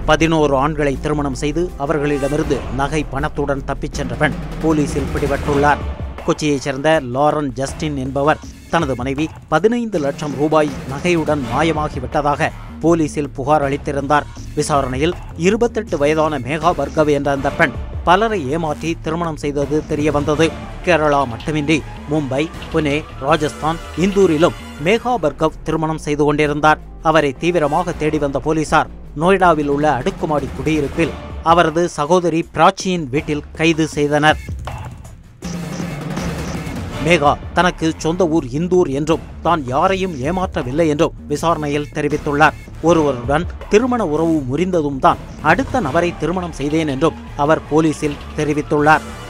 பதினோரு ஆண்களை திருமணம் செய்து அவர்களிடமிருந்து நகை பணத்துடன் தப்பிச் சென்ற பெண் போலீசில் பிடிபட்டுள்ளார் கொச்சியைச் சேர்ந்த லாரன் ஜஸ்டின் என்பவர் தனது மனைவி பதினைந்து லட்சம் ரூபாய் நகையுடன் மாயமாகிவிட்டதாக போலீசில் புகார் அளித்திருந்தார் விசாரணையில் இருபத்தெட்டு வயதான மேகா பர்கவ் என்ற அந்த பெண் பலரை ஏமாற்றி திருமணம் செய்தது தெரிய வந்தது கேரளா மட்டுமின்றி மும்பை புனே ராஜஸ்தான் இந்தூரிலும் மேகா பர்கவ் திருமணம் செய்து கொண்டிருந்தார் அவரை தீவிரமாக தேடி வந்த போலீசார் நொய்டாவில் உள்ள அடுக்குமாடி குடியிருப்பில் அவரது சகோதரி பிராச்சியின் வீட்டில் கைது செய்தனர் மேகா தனக்கு சொந்த ஊர் இந்தூர் என்றும் தான் யாரையும் ஏமாற்றவில்லை என்றும் விசாரணையில் தெரிவித்துள்ளார் ஒருவருடன் திருமண உறவு முறிந்ததும் தான் அடுத்த நபரை திருமணம் செய்தேன் என்றும் அவர் போலீசில் தெரிவித்துள்ளார்